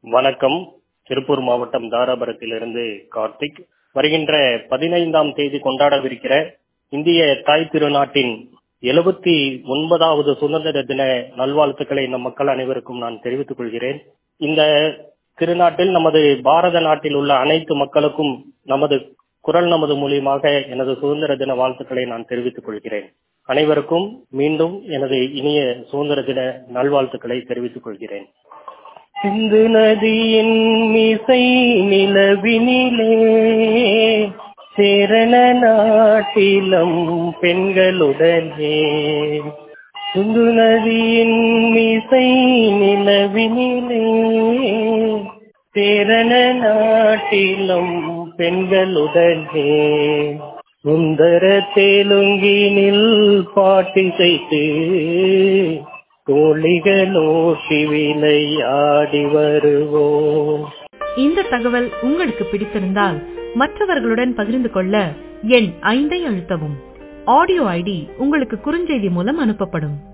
வணக்கம் திருப்பூர் மாவட்டம் தாராபுரத்திலிருந்து கார்த்திக் வருகின்ற பதினைந்தாம் தேதி கொண்டாடவிருக்கிற இந்திய தாய் திருநாட்டின் எழுபத்தி ஒன்பதாவது சுதந்திர தின நல்வாழ்த்துக்களை நம் மக்கள் அனைவருக்கும் நான் தெரிவித்துக் கொள்கிறேன் இந்த திருநாட்டில் நமது பாரத நாட்டில் உள்ள அனைத்து மக்களுக்கும் நமது குரல் நமது மூலியமாக எனது சுதந்திர தின வாழ்த்துக்களை நான் தெரிவித்துக் கொள்கிறேன் அனைவருக்கும் மீண்டும் எனது இனிய சுதந்திர தின நல்வாழ்த்துக்களை தெரிவித்துக் கொள்கிறேன் சிந்து நதியின் மிசை நிலவினிலே சேரண நாட்டிலம் பெண்களுடனே சிந்து நதியின் மிசை நிலவினிலே சேரண நாட்டிலம் பெண்களுடனே சுந்தர தெலுங்கினில் பாட்டிசைத்து தோழிகளோட்டி விளையாடி வருவோம் இந்த தகவல் உங்களுக்கு பிடித்திருந்தால் மற்றவர்களுடன் பகிர்ந்து கொள்ள எண் ஐந்தை அழுத்தவும் ஆடியோ ஐடி உங்களுக்கு குறுஞ்செய்தி மூலம் அனுப்பப்படும்